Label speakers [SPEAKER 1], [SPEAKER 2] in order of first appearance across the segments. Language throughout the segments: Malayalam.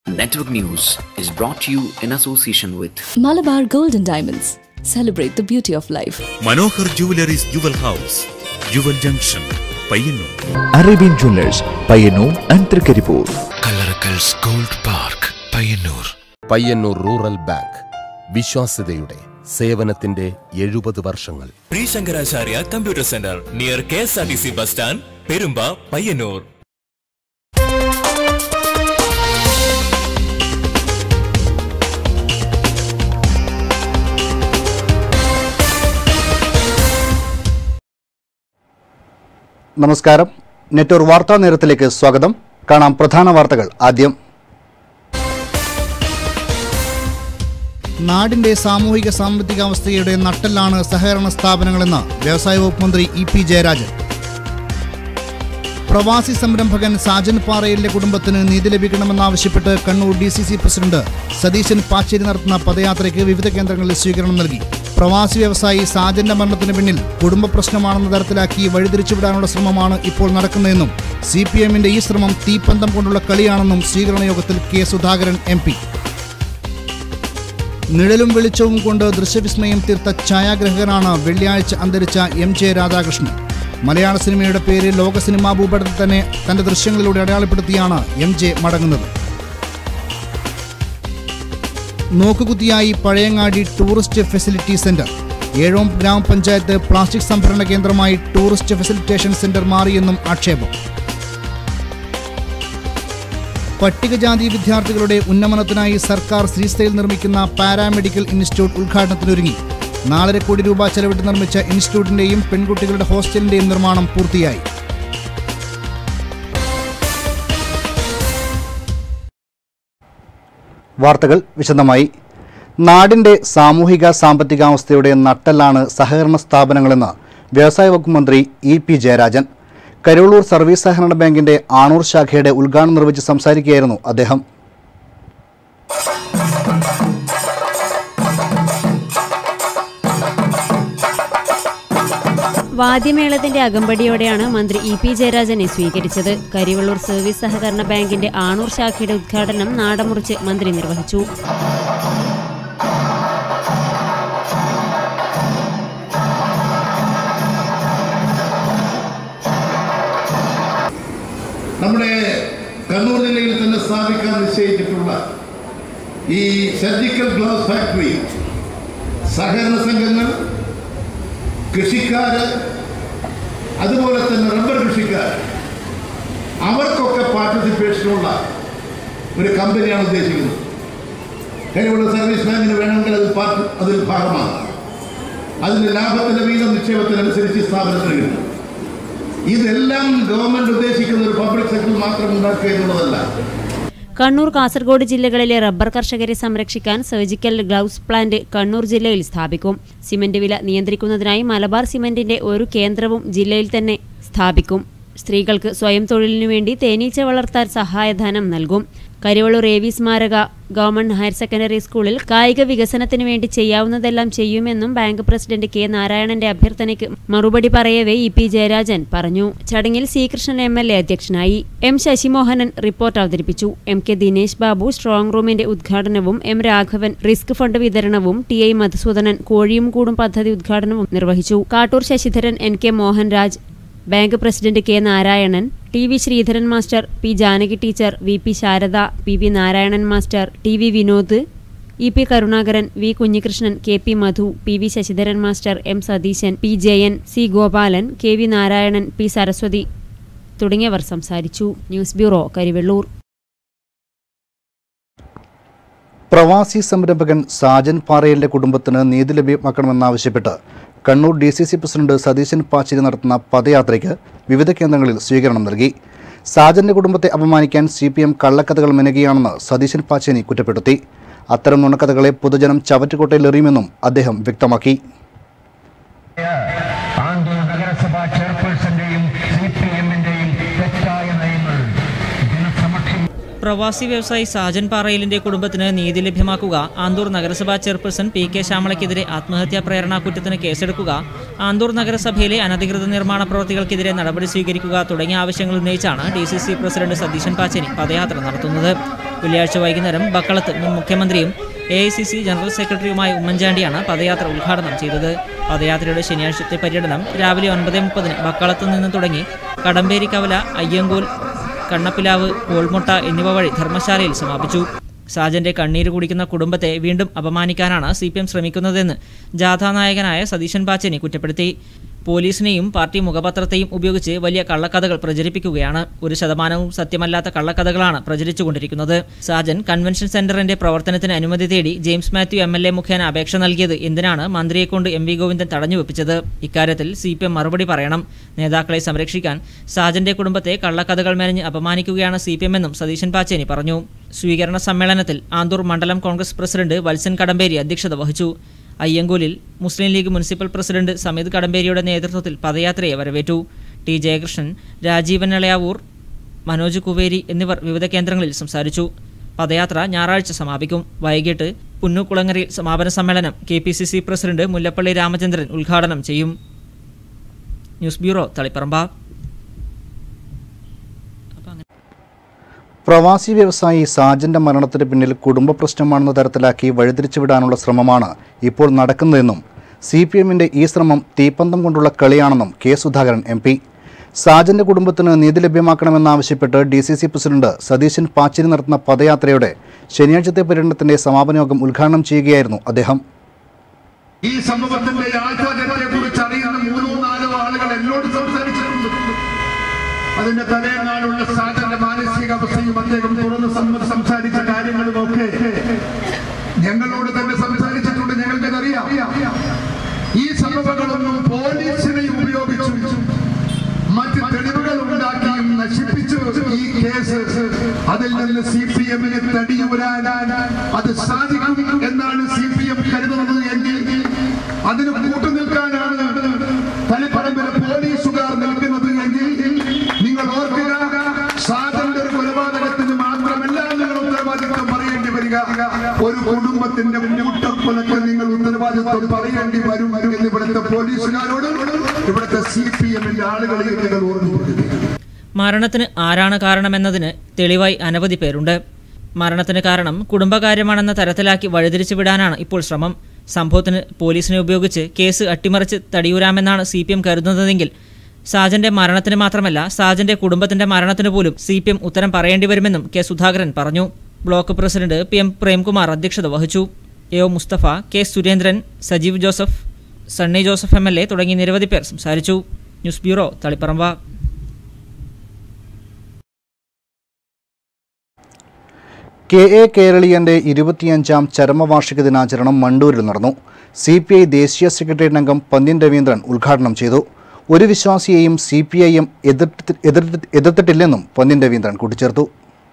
[SPEAKER 1] Network News is brought to you in association with
[SPEAKER 2] Malabar Gold and Diamonds. Celebrate the beauty of life.
[SPEAKER 3] Manohar jewelleries jewel house jewel junction Payyanur
[SPEAKER 4] Arabian jewellers Payyanur and Trikaripur
[SPEAKER 5] Kallarakkals gold park Payyanur
[SPEAKER 6] Payyanur rural bank വിശ്വാസ്യതയുടെ സേവനത്തിന്റെ എഴുപത് വർഷങ്ങൾ
[SPEAKER 5] Shri Shankaracharya computer centre near K S R T C bus stand Perumba Payyanur
[SPEAKER 7] നമസ്കാരം നെറ്റ്വർക്ക് വാർത്താ നേരത്തിലേക്ക് സ്വാഗതം കാണാം പ്രധാന വാർത്തകൾ ആദ്യം
[SPEAKER 8] നാടിന്റെ സാമൂഹിക സാമ്പത്തിക അവസ്ഥയുടെ നട്ടെല്ലാണ് സഹകരണ സ്ഥാപനങ്ങളെന്ന് വ്യവസായ വകുപ്പ് മന്ത്രി ഇ പി ജയരാജൻ പ്രവാസി സംരംഭകൻ സാജൻ പാറയിലെ കുടുംബത്തിന് നീതി ലഭിക്കണമെന്നാവശ്യപ്പെട്ട് Kannur D C C president Satheesan Pacheri നടത്തുന്ന പദയാത്രയ്ക്ക് വിവിധ കേന്ദ്രങ്ങളിൽ സ്വീകരണം നൽകി പ്രവാസി വ്യവസായി സാജന്റെ മരണത്തിന് പിന്നിൽ കുടുംബ പ്രശ്നമാണെന്ന തരത്തിലാക്കി വഴിതിരിച്ചുവിടാനുള്ള ശ്രമമാണ് ഇപ്പോൾ നടക്കുന്നതെന്നും സി പി എമ്മിന്റെ ഈ ശ്രമം തീപ്പന്തം കൊണ്ടുള്ള കളിയാണെന്നും സ്വീകരണ യോഗത്തിൽ കെ സുധാകരൻ എം പി നിഴലും വെളിച്ചവും കൊണ്ട് ദൃശ്യവിസ്മയം തീർത്ത ഛായാഗ്രഹകനാണ് വെള്ളിയാഴ്ച അന്തരിച്ച എം ജെ രാധാകൃഷ്ണൻ മലയാള സിനിമയുടെ പേര് ലോക സിനിമാ ഭൂപടത്തിൽ തന്നെ തന്റെ ദൃശ്യങ്ങളിലൂടെ അടയാളപ്പെടുത്തിയാണ് എം ജെ മടങ്ങുന്നത് നോക്കുകുത്തിയായി Pazhayangadi tourist facility centre Ezhome ഗ്രാമപഞ്ചായത്ത് പ്ലാസ്റ്റിക് സംഭരണ കേന്ദ്രമായി ടൂറിസ്റ്റ് ഫെസിലിറ്റേഷൻ സെന്റർ മാറിയെന്നും ആക്ഷേപം പട്ടികജാതി വിദ്യാർത്ഥികളുടെ ഉന്നമനത്തിനായി സർക്കാർ ശ്രീസ്ഥയിൽ നിർമ്മിക്കുന്ന പാരാമെഡിക്കൽ ഇൻസ്റ്റിറ്റ്യൂട്ട് ഉദ്ഘാടനത്തിനൊരുങ്ങി നാലര കോടി രൂപ ചെലവിട്ട് നിർമ്മിച്ച ഇൻസ്റ്റിറ്റ്യൂട്ടിന്റെയും പെൺകുട്ടികളുടെ ഹോസ്റ്റലിന്റെയും നിർമ്മാണം പൂർത്തിയായി
[SPEAKER 7] വാർത്തകൾ വിശദമായി നാടിന്റെ സാമൂഹിക സാമ്പത്തികാവസ്ഥയുടെ നട്ടെല്ലാണ് സഹകരണ സ്ഥാപനങ്ങളെന്ന് വ്യവസായ വകുപ്പ് മന്ത്രി E P Jayarajan Karuloor service സഹകരണ ബാങ്കിന്റെ ആണൂർ ശാഖയുടെ ഉദ്ഘാടനം നിർവഹിച്ച് സംസാരിക്കുകയായിരുന്നു അദ്ദേഹം
[SPEAKER 9] വാദ്യമേളത്തിന്റെ അകമ്പടിയോടെയാണ് മന്ത്രി ഇ പി ജയരാജനെ സ്വീകരിച്ചത് കരിവള്ളൂർ സർവീസ് സഹകരണ ബാങ്കിന്റെ ആണൂർ ശാഖയുടെ ഉദ്ഘാടനം നാടമുറിച്ച് മന്ത്രി നിർവഹിച്ചു
[SPEAKER 10] നമ്മുടെ കണ്ണൂർ ജില്ലയിൽ തന്നെ സ്ഥാപിക്കാൻ നിശ്ചയിച്ചിട്ടുള്ള ഈ സർജിക്കൽ ഗ്ലൗസ് ഫാക്ടറി സഹകരണ സംഘങ്ങൾ കൃഷിക്കാര് അതുപോലെ തന്നെ റബ്ബർ കൃഷിക്കാർ അവർക്കൊക്കെ പാർട്ടിസിപ്പേഷനുള്ള ഒരു കമ്പനിയാണ് ഉദ്ദേശിക്കുന്നത് കഴിവുള്ള സർവീസ് ബാങ്കിന് വേണമെങ്കിൽ അതിൽ പാർട്ടി അതിൽ ഭാഗമാകാം അതിൻ്റെ ലാഭത്തിൻ്റെ വീതം നിക്ഷേപത്തിനനുസരിച്ച് സ്ഥാപനത്തിന് കിട്ടും ഇതെല്ലാം ഗവൺമെന്റ് ഉദ്ദേശിക്കുന്ന ഒരു പബ്ലിക് സെക്ടർ മാത്രം ഉണ്ടാക്കുക എന്നുള്ളതല്ല
[SPEAKER 9] കണ്ണൂർ കാസർഗോഡ് ജില്ലകളിലെ റബ്ബർ കർഷകരെ സംരക്ഷിക്കാൻ സർജിക്കൽ ഗ്ലൗസ് പ്ലാന്റ് കണ്ണൂർ ജില്ലയിൽ സ്ഥാപിക്കും സിമന്റ് വില നിയന്ത്രിക്കുന്നതിനായി മലബാർ സിമന്റിന്റെ ഒരു കേന്ദ്രവും ജില്ലയിൽ തന്നെ സ്ഥാപിക്കും സ്ത്രീകൾക്ക് സ്വയം തൊഴിലിനു വേണ്ടി തേനീച്ച വളർത്താൻ സഹായധനം നൽകും കരിവള്ളൂർ എ വി സ്മാരക ഗവൺമെന്റ് ഹയർ സെക്കൻഡറി സ്കൂളിൽ കായിക വികസനത്തിന് വേണ്ടി ചെയ്യാവുന്നതെല്ലാം ചെയ്യുമെന്നും ബാങ്ക് പ്രസിഡന്റ് കെ നാരായണന്റെ അഭ്യർത്ഥനയ്ക്ക് മറുപടി പറയവേ ഇ പി ജയരാജൻ പറഞ്ഞു ചടങ്ങിൽ C Krishnan M L A അധ്യക്ഷനായി എം ശശിമോഹനൻ റിപ്പോർട്ട് അവതരിപ്പിച്ചു M K Dinesh Babu strong റൂമിന്റെ ഉദ്ഘാടനവും എം രാഘവൻ റിസ്ക് ഫണ്ട് വിതരണവും ടി ഐ മധുസൂദനൻ കോഴിയും കൂടും പദ്ധതി ഉദ്ഘാടനവും നിർവഹിച്ചു Kattoor Sasidharan N K Mohanraj bank president K Narayanan T V Sreedharan master P Janaki teacher V P Sarada P V Narayanan master T V Vinod E P Karunakaran V Kunhikrishnan K P Madhu P V Sasidharan master M Satheesan P Jayan C Gopalan K V Narayanan P Saraswathi തുടങ്ങിയവർ സംസാരിച്ചു ന്യൂസ് ബ്യൂറോ കരിവെള്ളൂർ
[SPEAKER 7] പ്രവാസി സംരംഭകൻ സാജൻ പാറയിലെ കുടുംബത്തിന് നീതി ലഭ്യമാക്കണമെന്നാവശ്യപ്പെട്ട് Kannur D C C president Satheesan Pacheri നടത്തുന്ന പദയാത്രയ്ക്ക് വിവിധ കേന്ദ്രങ്ങളിൽ സ്വീകരണം നൽകി സാജന്റെ കുടുംബത്തെ അപമാനിക്കാൻ സി പി എം കള്ളക്കഥകൾ മെനയുകയാണെന്ന് സതീശൻ പാച്ചേനി കുറ്റപ്പെടുത്തി അത്തരം നുണക്കഥകളെ പൊതുജനം ചവറ്റുകൊട്ടയിലെറിയുമെന്നും അദ്ദേഹം വ്യക്തമാക്കി
[SPEAKER 11] ആന്തൂർ നഗരസഭാ ചെയർപേഴ്സന്റെയും സി പി എമ്മിന്റെയും തെറ്റായ നയങ്ങൾ ജനസമക്ഷം
[SPEAKER 12] പ്രവാസി വ്യവസായി സാജൻ പാറയിലിന്റെ കുടുംബത്തിന് നീതി ലഭ്യമാക്കുക ആന്തൂർ നഗരസഭാ ചെയർപേഴ്സൺ പി കെ ശ്യാമളയ്ക്കെതിരെ ആത്മഹത്യാ പ്രേരണാ കുറ്റത്തിന് കേസെടുക്കുക ആന്തൂർ നഗരസഭയിലെ അനധികൃത നിർമ്മാണ പ്രവൃത്തികൾക്കെതിരെ നടപടി സ്വീകരിക്കുക തുടങ്ങിയ ആവശ്യങ്ങൾ ഉന്നയിച്ചാണ് D C C president Satheesan Pacheni പദയാത്ര നടത്തുന്നത് വെള്ളിയാഴ്ച വൈകുന്നേരം ബക്കളത്ത് മുൻ മുഖ്യമന്ത്രിയും A I C C general സെക്രട്ടറിയുമായ ഉമ്മൻചാണ്ടിയാണ് പദയാത്ര ഉദ്ഘാടനം ചെയ്തത് പദയാത്രയുടെ ശനിയാഴ്ചത്തെ പര്യടനം രാവിലെ ഒൻപത് മുപ്പതിന് ബക്കളത്ത് നിന്ന് തുടങ്ങി കടമ്പേരിക്കവല അയ്യങ്കോൽ കണ്ണപ്പിലാവ് കോൾമുട്ട എന്നിവ വഴി ധർമ്മശാലയിൽ സമാപിച്ചു സാജന്റെ കണ്ണീര് കുടിക്കുന്ന കുടുംബത്തെ വീണ്ടും അപമാനിക്കാനാണ് സി പി എം ശ്രമിക്കുന്നതെന്ന് ജാഥാനായകനായ സതീശൻ പാച്ചേനി കുറ്റപ്പെടുത്തി പോലീസിനെയും പാർട്ടി മുഖപത്രത്തെയും ഉപയോഗിച്ച് വലിയ കള്ളക്കഥകൾ പ്രചരിപ്പിക്കുകയാണ് ഒരു ശതമാനവും സത്യമല്ലാത്ത കള്ളക്കഥകളാണ് പ്രചരിച്ചുകൊണ്ടിരിക്കുന്നത് സാജൻ കൺവെൻഷൻ സെന്ററിന്റെ പ്രവർത്തനത്തിന് അനുമതി തേടി James Mathew M L A മുഖേന അപേക്ഷ നൽകിയത് എന്തിനാണ് മന്ത്രിയെക്കൊണ്ട് എം വി ഗോവിന്ദൻ തടഞ്ഞുവെപ്പിച്ചത് ഇക്കാര്യത്തിൽ സി പി എം മറുപടി പറയണം നേതാക്കളെ സംരക്ഷിക്കാൻ സാജന്റെ കുടുംബത്തെ കള്ളക്കഥകൾ മെനഞ്ഞ് അപമാനിക്കുകയാണ് സി പി എം എന്നും സതീശൻ പാച്ചേനി പറഞ്ഞു സ്വീകരണ സമ്മേളനത്തിൽ ആന്തൂർ മണ്ഡലം കോൺഗ്രസ് പ്രസിഡന്റ് വത്സൻ കടമ്പേരി അധ്യക്ഷത വഹിച്ചു അയ്യങ്കോലിൽ മുസ്ലിം ലീഗ് മുനിസിപ്പൽ പ്രസിഡന്റ് സമീദ് കടമ്പേരിയുടെ നേതൃത്വത്തിൽ പദയാത്രയെ വരവേറ്റു ടി ജയകൃഷ്ണൻ രാജീവൻ ഇളയാവൂർ മനോജ് കുവേരി എന്നിവർ വിവിധ കേന്ദ്രങ്ങളിൽ സംസാരിച്ചു പദയാത്ര ഞായറാഴ്ച സമാപിക്കും വൈകിട്ട് പുന്നുകുളങ്ങരയിൽ സമാപന സമ്മേളനം K P C C president Mullappally Ramachandran ഉദ്ഘാടനം ചെയ്യും ന്യൂസ് ബ്യൂറോ തളിപ്പറമ്പ
[SPEAKER 7] പ്രവാസി വ്യവസായി സാജന്റെ മരണത്തിന് പിന്നിൽ കുടുംബ പ്രശ്നമാണെന്ന തരത്തിലാക്കി വഴിതിരിച്ചുവിടാനുള്ള ശ്രമമാണ് ഇപ്പോൾ നടക്കുന്നതെന്നും സി പി എമ്മിന്റെ ഈ ശ്രമം തീപ്പന്തം കൊണ്ടുള്ള കളിയാണെന്നും കെ സുധാകരൻ എം പി സാജന്റെ കുടുംബത്തിന് നീതി ലഭ്യമാക്കണമെന്നാവശ്യപ്പെട്ട് D C C president Satheesan Pachiri നടത്തുന്ന പദയാത്രയുടെ ശനിയാഴ്ചത്തെ പര്യടനത്തിന്റെ സമാപന യോഗം ഉദ്ഘാടനം ചെയ്യുകയായിരുന്നു അദ്ദേഹം
[SPEAKER 10] ഈ സംഭവത്തിന്റെ യാഥാർത്ഥ്യത്തെ കുറിച്ച് അറിയുന്ന മൂന്നോ നാലോ ആളുകൾ എന്നോട് സംസാരിച്ചിട്ടുണ്ട് അതിന്റെ തലേന്നാളുള്ള സാധന മാനസികാവസ്ഥയും അദ്ദേഹം തുറന്ന് സം- സംസാരിച്ച കാര്യങ്ങളും ഒക്കെ ഞങ്ങളോട് തന്നെ സംസാരിച്ചിട്ടുണ്ട് ഞങ്ങൾക്കത് അറിയാം ഈ സംഭവങ്ങളൊന്നും പോലീസിനെ ഉപയോഗിച്ചു മറ്റ് തെളിവുകൾ ഉണ്ടാക്കിയും നശിപ്പിച്ചു ഈ കേസ് അതിൽ നിന്ന് സി പി എമ്മിന് തടിയൂരാൻ അത് സാധിക്കും എന്നാണ് സി പി എം കരുതുന്നത് എങ്കിൽ അതിന് കൂട്ടുനിൽക്കാനാണ് തലപ്പറമ്പിലെ പോലീസുകാർ നിൽക്കുന്നത് എങ്കിൽ നിങ്ങൾ ഓർക്കുക സാധന്റെ ഒരു കൊലപാതകത്തിന് മാത്രമല്ല നിങ്ങൾ ഉത്തരവാദിത്വം പറയേണ്ടി വരിക ഒരു കുടുംബത്തിന്റെ കൂട്ടക്കൊലക്ക് നിങ്ങൾ ഉത്തരവാദിത്വം പറയേണ്ടി വരും എന്ന് ഇവിടുത്തെ പോലീസുകാരോട് ഇവിടുത്തെ സി പി എമ്മിന്റെ ആളുകളെയും നിങ്ങൾ ഓർമ്മിപ്പിക്കുന്നു
[SPEAKER 12] മരണത്തിന് ആരാണ് കാരണമെന്നതിന് തെളിവായി അനവധി പേരുണ്ട് മരണത്തിന് കാരണം കുടുംബകാര്യമാണെന്ന തരത്തിലാക്കി വഴിതിരിച്ചു വിടാനാണ് ഇപ്പോൾ ശ്രമം സംഭവത്തിന് പോലീസിനെ ഉപയോഗിച്ച് കേസ് അട്ടിമറിച്ച് തടിയൂരാമെന്നാണ് സി പി എം കരുതുന്നതെങ്കിൽ സാജന്റെ മരണത്തിന് മാത്രമല്ല സാജന്റെ കുടുംബത്തിന്റെ മരണത്തിന് പോലും സി പി എം ഉത്തരം പറയേണ്ടി വരുമെന്നും കെ സുധാകരൻ പറഞ്ഞു block president P M Premkumar അധ്യക്ഷത വഹിച്ചു A O Musthafa K Surendran Sajeev Joseph Sunny Joseph M L A തുടങ്ങി നിരവധി പേർ സംസാരിച്ചു news bureau Taliparamba
[SPEAKER 7] K A കേരളീയന്റെ ഇരുപത്തിയഞ്ചാം ചരമവാർഷിക ദിനാചരണം മണ്ടൂരിൽ നടന്നു സി പി ഐ ദേശീയ സെക്രട്ടേറിയറ്റ് അംഗം പന്ന്യൻ രവീന്ദ്രൻ ഉദ്ഘാടനം ചെയ്തു ഒരു വിശ്വാസിയെയും സി പി ഐ എം എതിർത്തിട്ടില്ലെന്നും പന്ന്യൻ രവീന്ദ്രൻ കൂട്ടിച്ചേർത്തു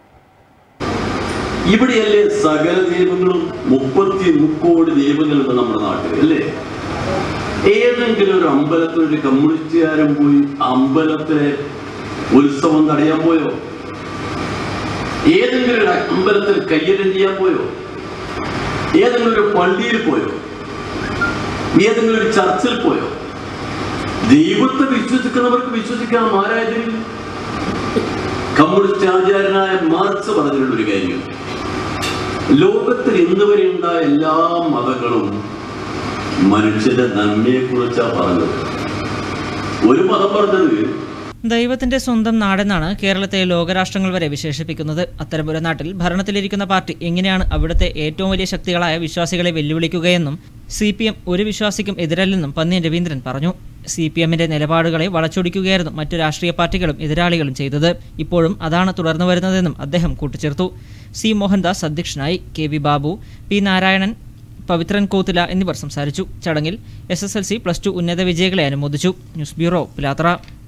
[SPEAKER 13] ഇവിടെയല്ലേ സകല ദൈവങ്ങളും മുപ്പത്തി മുക്കോടി ദൈവങ്ങളുണ്ട് നമ്മുടെ നാട്ടിൽ അല്ലേ ഏതെങ്കിലും ഒരു അമ്പലത്തിൽ ഒരു കമ്മ്യൂണിസ്റ്റുകാരൻ പോയി അമ്പലത്തിലെ ഉത്സവം തടയാൻ പോയോ ഏതെങ്കിലും ഒരു അമ്പലത്തിൽ കയ്യരം ചെയ്യാൻ പോയോ ഏതെങ്കിലും ഒരു പള്ളിയിൽ പോയോ ഏതെങ്കിലും ഒരു ചർച്ചിൽ പോയോ ദൈവത്തെ വിശ്വസിക്കുന്നവർക്ക് വിശ്വസിക്കാം ആരായതിൽ കമ്മ്യൂണിസ്റ്റ് ആചാര്യനായ മാർക്സ് പറഞ്ഞിട്ടുള്ള ഒരു കാര്യം ലോകത്തിൽ ഇന്ന് വരെ ഉണ്ടായ എല്ലാ മതങ്ങളും മനുഷ്യന്റെ നന്മയെ കുറിച്ചാണ് പറഞ്ഞത് ഒരു മതം പറഞ്ഞത്
[SPEAKER 12] ദൈവത്തിന്റെ സ്വന്തം നാടെന്നാണ് കേരളത്തെ ലോകരാഷ്ട്രങ്ങൾ വരെ വിശേഷിപ്പിക്കുന്നത് അത്തരമൊരു നാട്ടിൽ ഭരണത്തിലിരിക്കുന്ന പാർട്ടി എങ്ങനെയാണ് അവിടുത്തെ ഏറ്റവും വലിയ ശക്തികളായ വിശ്വാസികളെ വെല്ലുവിളിക്കുകയെന്നും സി പി എം ഒരു വിശ്വാസിക്കും എതിരല്ലെന്നും പന്നിയൻ രവീന്ദ്രൻ പറഞ്ഞു സി പി എമ്മിന്റെ നിലപാടുകളെ വളച്ചൊടിക്കുകയായിരുന്നു മറ്റു രാഷ്ട്രീയ പാർട്ടികളും എതിരാളികളും ചെയ്തത് ഇപ്പോഴും അതാണ് തുടർന്നു വരുന്നതെന്നും അദ്ദേഹം കൂട്ടിച്ചേർത്തു സി മോഹൻദാസ് അധ്യക്ഷനായി K V Babu P Narayanan Pavithran Kothila എന്നിവർ സംസാരിച്ചു ചടങ്ങിൽ S S L C plus two ഉന്നത വിജയികളെ അനുമോദിച്ചു ന്യൂസ് ബ്യൂറോ പിലാത്ര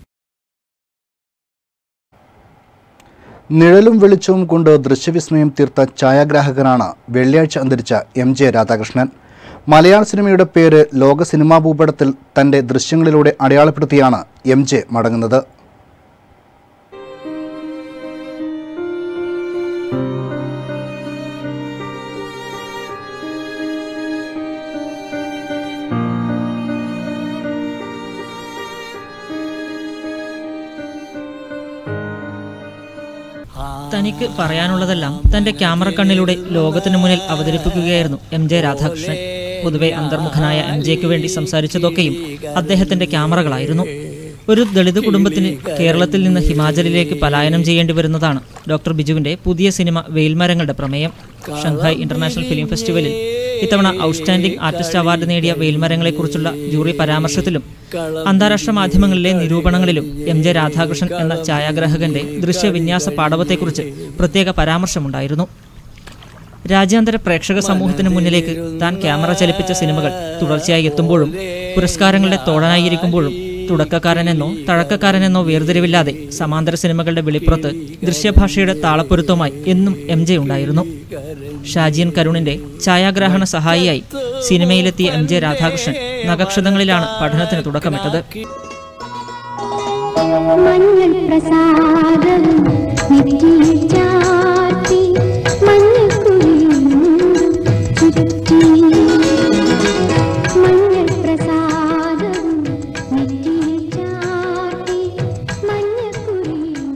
[SPEAKER 7] നിഴലും വെളിച്ചവും കൊണ്ട് ദൃശ്യവിസ്മയം തീർത്ത ഛായാഗ്രാഹകനാണ് വെള്ളിയാഴ്ച അന്തരിച്ച എം ജെ രാധാകൃഷ്ണൻ മലയാള സിനിമയുടെ പേര് ലോക സിനിമാ ഭൂപടത്തിൽ തന്റെ ദൃശ്യങ്ങളിലൂടെ അടയാളപ്പെടുത്തിയാണ് എം ജെ മടങ്ങുന്നത്
[SPEAKER 12] തനിക്ക് പറയാനുള്ളതെല്ലാം തന്റെ ക്യാമറ കണ്ണിലൂടെ ലോകത്തിനു മുന്നിൽ അവതരിപ്പിക്കുകയായിരുന്നു എം ജെ രാധാകൃഷ്ണൻ പൊതുവെ അന്തർമുഖനായ എം ജെക്ക് വേണ്ടി സംസാരിച്ചതൊക്കെയും അദ്ദേഹത്തിന്റെ ക്യാമറകളായിരുന്നു ഒരു ദളിത് കുടുംബത്തിന് കേരളത്തിൽ നിന്ന് ഹിമാചലിലേക്ക് പലായനം ചെയ്യേണ്ടി വരുന്നതാണ് ഡോക്ടർ ബിജുവിന്റെ പുതിയ സിനിമ വെയിൽമരങ്ങളുടെ പ്രമേയം ഷങ്ഹായ് ഇന്റർനാഷണൽ ഫിലിം ഫെസ്റ്റിവലിൽ ഇത്തവണ ഔട്ട്സ്റ്റാൻഡിംഗ് ആർട്ടിസ്റ്റ് അവാർഡ് നേടിയ വെയിൽമരങ്ങളെക്കുറിച്ചുള്ള ജൂറി പരാമർശത്തിലും അന്താരാഷ്ട്ര മാധ്യമങ്ങളിലെ നിരൂപണങ്ങളിലും എം ജെ രാധാകൃഷ്ണൻ എന്ന ഛായാഗ്രാഹകന്റെ ദൃശ്യവിന്യാസ പാടവത്തെക്കുറിച്ച് പ്രത്യേക പരാമർശമുണ്ടായിരുന്നു രാജ്യാന്തര പ്രേക്ഷക സമൂഹത്തിന് മുന്നിലേക്ക് താൻ ക്യാമറ ചലിപ്പിച്ച സിനിമകൾ തുടർച്ചയായി എത്തുമ്പോഴും പുരസ്കാരങ്ങളുടെ തോഴനായിരിക്കുമ്പോഴും തുടക്കക്കാരനെന്നോ തഴക്കക്കാരനെന്നോ വേർതിരിവില്ലാതെ സമാന്തര സിനിമകളുടെ വെളിപ്പുറത്ത് ദൃശ്യഭാഷയുടെ താളപ്പൊരുത്തവുമായി എന്നും എം ജെ ഉണ്ടായിരുന്നു ഷാജിയൻ കരുണിന്റെ ഛായാഗ്രാഹണ സഹായിയായി സിനിമയിലെത്തിയ എം ജെ രാധാകൃഷ്ണൻ നഖക്ഷതങ്ങളിലാണ് പഠനത്തിന് തുടക്കമിട്ടത്
[SPEAKER 14] മഞ്ഞൾ പ്രസാദം നെറ്റിയിൽ ചാർത്തി മഞ്ഞക്കുഴിയും ചുറ്റി മഞ്ഞൾ പ്രസാദം നെറ്റിയിൽ ചാർത്തി മഞ്ഞക്കുഴിയും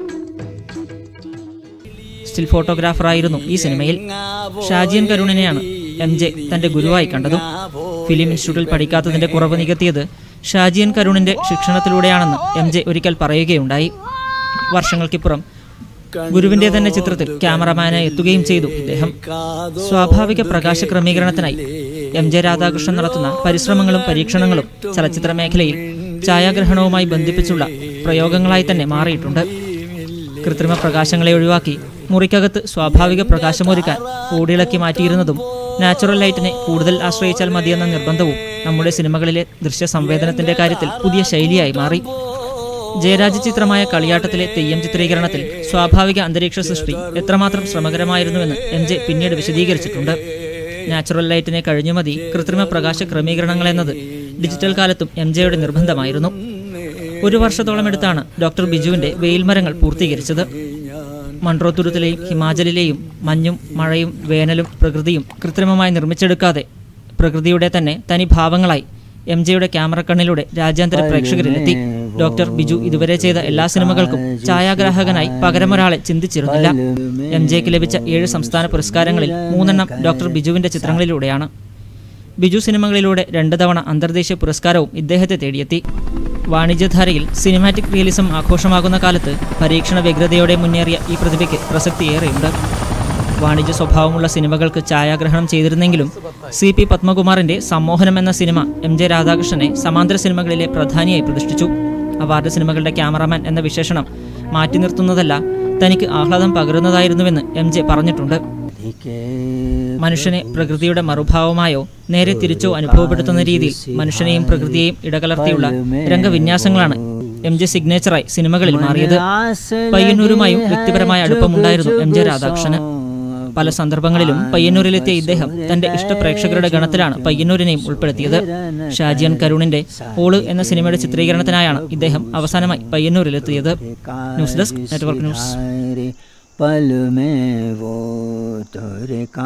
[SPEAKER 12] സ്റ്റിൽ ഫോട്ടോഗ്രാഫറായിരുന്നു ഈ സിനിമയിൽ ഷാജിയൻ കരുണിനെയാണ് എം ജെ തന്റെ ഗുരുവായി കണ്ടതും ഫിലിം ഇൻസ്റ്റിറ്റ്യൂട്ടിൽ പഠിക്കാത്തതിന്റെ കുറവ് നികത്തിയത് ഷാജിയൻ കരുണിന്റെ ശിക്ഷണത്തിലൂടെയാണെന്ന് എം ജെ ഒരിക്കൽ പറയുകയുണ്ടായി വർഷങ്ങൾക്കിപ്പുറം ഗുരുവിന്റെ തന്നെ ചിത്രത്തിൽ ക്യാമറമാനായി എത്തുകയും ചെയ്തു ഇദ്ദേഹം സ്വാഭാവിക പ്രകാശ ക്രമീകരണത്തിനായി എം ജെ രാധാകൃഷ്ണൻ നടത്തുന്ന പരിശ്രമങ്ങളും പരീക്ഷണങ്ങളും ചലച്ചിത്ര മേഖലയിൽ ഛായാഗ്രഹണവുമായി ബന്ധിപ്പിച്ചുള്ള പ്രയോഗങ്ങളായി തന്നെ മാറിയിട്ടുണ്ട് കൃത്രിമ പ്രകാശങ്ങളെ ഒഴിവാക്കി മുറിക്കകത്ത് സ്വാഭാവിക പ്രകാശമൊരുക്കാൻ ഓടിളക്കി മാറ്റിയിരുന്നതും നാച്ചുറൽ ലൈറ്റിനെ കൂടുതൽ ആശ്രയിച്ചാൽ മതിയെന്ന നിർബന്ധവും നമ്മുടെ സിനിമകളിലെ ദൃശ്യ സംവേദനത്തിന്റെ കാര്യത്തിൽ പുതിയ ശൈലിയായി മാറി ജയരാജ് ചിത്രമായ കളിയാട്ടത്തിലെ തെയ്യം ചിത്രീകരണത്തിൽ സ്വാഭാവിക അന്തരീക്ഷ സൃഷ്ടി എത്രമാത്രം ശ്രമകരമായിരുന്നുവെന്ന് എം ജെ പിന്നീട് വിശദീകരിച്ചിട്ടുണ്ട് നാച്ചുറൽ ലൈറ്റിനെ കഴിഞ്ഞു മതി കൃത്രിമ പ്രകാശ ക്രമീകരണങ്ങൾ എന്നത് ഡിജിറ്റൽ കാലത്തും എം ജെയുടെ നിർബന്ധമായിരുന്നു ഒരു വർഷത്തോളം എടുത്താണ് ഡോക്ടർ ബിജുവിന്റെ വെയിൽമരങ്ങൾ പൂർത്തീകരിച്ചത് മൺട്രോത്തുരുത്തിലെയും ഹിമാചലിലെയും മഞ്ഞും മഴയും വേനലും പ്രകൃതിയും കൃത്രിമമായി നിർമ്മിച്ചെടുക്കാതെ പ്രകൃതിയുടെ തന്നെ തനി ഭാവങ്ങളായി എം ജെയുടെ ക്യാമറ കണ്ണിലൂടെ രാജ്യാന്തര പ്രേക്ഷകരിലെത്തി ഡോക്ടർ ബിജു ഇതുവരെ ചെയ്ത എല്ലാ സിനിമകൾക്കും ഛായാഗ്രാഹകനായി പകരമൊരാളെ ചിന്തിച്ചിരുന്നില്ല എം ജെക്ക് ലഭിച്ച ഏഴ് സംസ്ഥാന പുരസ്കാരങ്ങളിൽ മൂന്നെണ്ണം ഡോക്ടർ ബിജുവിന്റെ ചിത്രങ്ങളിലൂടെയാണ് ബിജു സിനിമകളിലൂടെ രണ്ട് തവണ അന്തർദേശീയ പുരസ്കാരവും ഇദ്ദേഹത്തെ തേടിയെത്തി വാണിജ്യധാരയിൽ സിനിമാറ്റിക് റിയലിസം ആഘോഷമാകുന്ന കാലത്ത് പരീക്ഷണ വ്യഗ്രതയോടെ മുന്നേറിയ ഈ പ്രതിഭയ്ക്ക് പ്രസക്തിയേറെയുണ്ട് വാണിജ്യ സ്വഭാവമുള്ള സിനിമകൾക്ക് ഛായാഗ്രഹണം ചെയ്തിരുന്നെങ്കിലും സി പി പത്മകുമാറിന്റെ സമ്മോഹനം എന്ന സിനിമ എം ജെ രാധാകൃഷ്ണനെ സമാന്തര സിനിമകളിലെ പ്രധാനിയായി പ്രതിഷ്ഠിച്ചു അവാർഡ് സിനിമകളുടെ ക്യാമറാമാൻ എന്ന വിശേഷണം മാറ്റി നിർത്തുന്നതല്ല തനിക്ക് ആഹ്ലാദം പകരുന്നതായിരുന്നുവെന്ന് എം ജെ പറഞ്ഞിട്ടുണ്ട് മനുഷ്യനെ പ്രകൃതിയുടെ മറുഭാവമായോ നേരെ തിരിച്ചോ അനുഭവപ്പെടുത്തുന്ന രീതിയിൽ മനുഷ്യനെയും പ്രകൃതിയെയും ഇടകലർത്തിയുള്ള രംഗവിന്യാസങ്ങളാണ് എം ജെ സിഗ്നേച്ചറായി സിനിമകളിൽ മാറിയത് പയ്യന്നൂരുമായും വ്യക്തിപരമായ അടുപ്പമുണ്ടായിരുന്നു എം ജെ രാധാകൃഷ്ണന് പല സന്ദർഭങ്ങളിലും പയ്യന്നൂരിലെത്തിയ ഇദ്ദേഹം തന്റെ ഇഷ്ടപ്രേക്ഷകരുടെ ഗണത്തിലാണ് പയ്യന്നൂരിനെയും ഉൾപ്പെടുത്തിയത് ഷാജിയൻ കരുണിന്റെ ഓള് എന്ന സിനിമയുടെ ചിത്രീകരണത്തിനായാണ് ഇദ്ദേഹം അവസാനമായി പയ്യന്നൂരിലെത്തിയത് ന്യൂസ് ഡെസ്ക് നെറ്റ്വർക്ക് ന്യൂസ്
[SPEAKER 15] पल में वो तेरे का